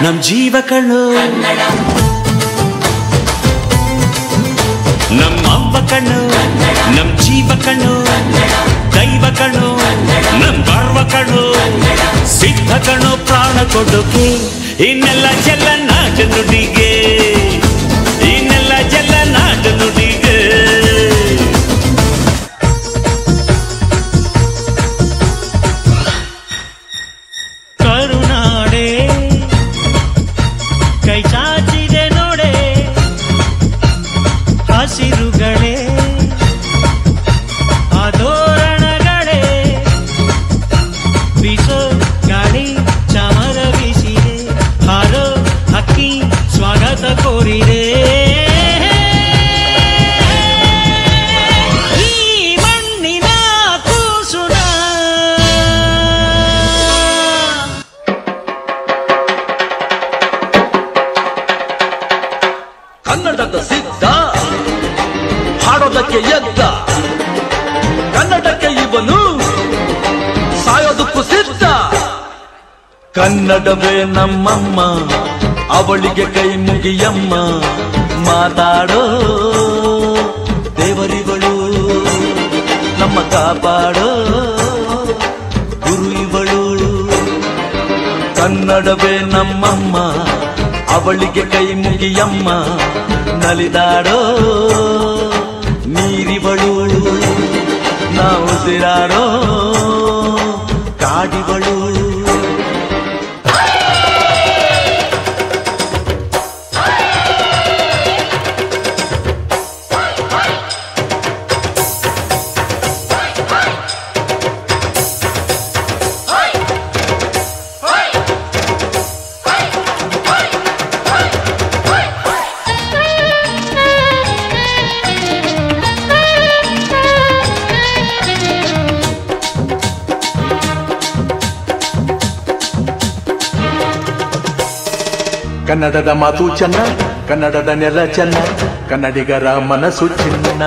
ನಮ್ ಜೀವ ಕಣ್ಣು ನಮ್ಮ ಅವ್ವ ಕಣ್ಣು ನಮ್ ಜೀವ ಕಣ್ಣು ದೈವ ಕಣ್ಣು ನಮ್ ಗರ್ವ ಕಣ್ಣು ಸಿದ್ಧ ಕಣ್ಣು ಪ್ರಾಣ ಕೊಡೋಕೆ ಇನ್ನೆಲ್ಲ ಜಲ ನಾಟ ನುಡಿಗೆ ಇನ್ನೆಲ್ಲ ಜಲ ನಾಟ ನುಡಿಗೆ ಕರುನಾಡೆ ಕೈ ಚಾಚಿದೆ ನೋಡೆ ಹಸಿರುಗಳೇ ಆದೋರಣಗಳೇ ಬೀಸೋ ಗಾಳಿ ಚಾಮರ ಬೀಸಿದೆ ಹಾರೋ ಹಕ್ಕಿ ಸ್ವಾಗತ ಕೋರಿದೆ ಈ ಮಣ್ಣಿನ ಕೂಸುನ ಕನ್ನಡದ ಸಿದ್ಧ ಹಾಡೋದಕ್ಕೆ ಎದ್ದ ಕನ್ನಡಕ್ಕೆ ಇವನು ಸಾಯೋದಕ್ಕೂ ಸಿದ್ಧ ಕನ್ನಡವೇ ನಮ್ಮಮ್ಮ ಅವಳಿಗೆ ಕೈ ಮುಗಿಯಮ್ಮ ಮಾತಾಡೋ ದೇವರಿಗಳು ನಮ್ಮ ಕಾಪಾಡೋ ಗುರು ಇವಳು ಕನ್ನಡವೇ ನಮ್ಮಮ್ಮ ಅವಳಿಗೆ ಕೈ ಮುಗಿಯಮ್ಮ ನಲಿದಾಡೋ ನೀರಿವಳು ನಾವು ಸಿರಾಡೋ ಕಾಡಿವಳು ಕನ್ನಡದ ಮಾತು ಚೆನ್ನ ಕನ್ನಡದ ನೆಲ ಚೆನ್ನ ಕನ್ನಡಿಗರ ಮನಸ್ಸು ಚಿನ್ನ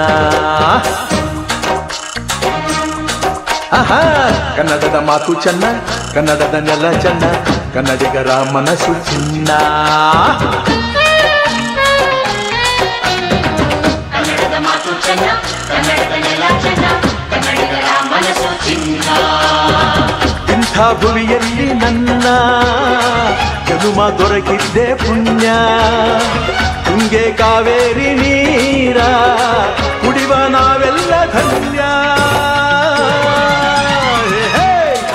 ಆಹಾ ಕನ್ನಡದ ಮಾತು ಚೆನ್ನ ಕನ್ನಡದ ನೆಲ ಚೆನ್ನ ಕನ್ನಡಿಗರ ಮನಸ್ಸು ಚಿನ್ನ ಕನ್ನಡದ ಮಾತು ಚೆನ್ನ ಕನ್ನಡದ ನೆಲ ಚೆನ್ನ ಕನ್ನಡಿಗರ ಮನಸ್ಸು ಚಿನ್ನ ಇಂಥ ಭುವಿಯಲ್ಲಿ ನನ್ನ ಜನುಮ ದೊರಕಿದ್ದೆ ಪುಣ್ಯ ತುಂಗೆ ಕಾವೇರಿ ನೀರ ಕುಡಿವ ನಾವೆಲ್ಲ ಧನ್ಯ ಹೇ,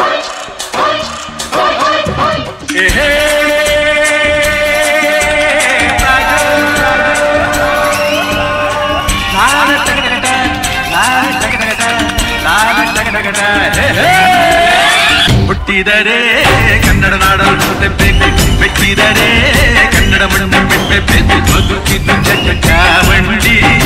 ಹೇ. ಹೇ, ಹುಟ್ಟಿದರೆ ಕನ್ನಡ ನಾಡಲು ತೆಪ್ಪೆ ಮೆಟ್ಟಿದರೆ ಕನ್ನಡ ಮಣ್ಣ ಪೆಪ್ಪೆ ಬದುಕಿದ್ದು ಚಕ್ಕ ಚಾವಂಡಿ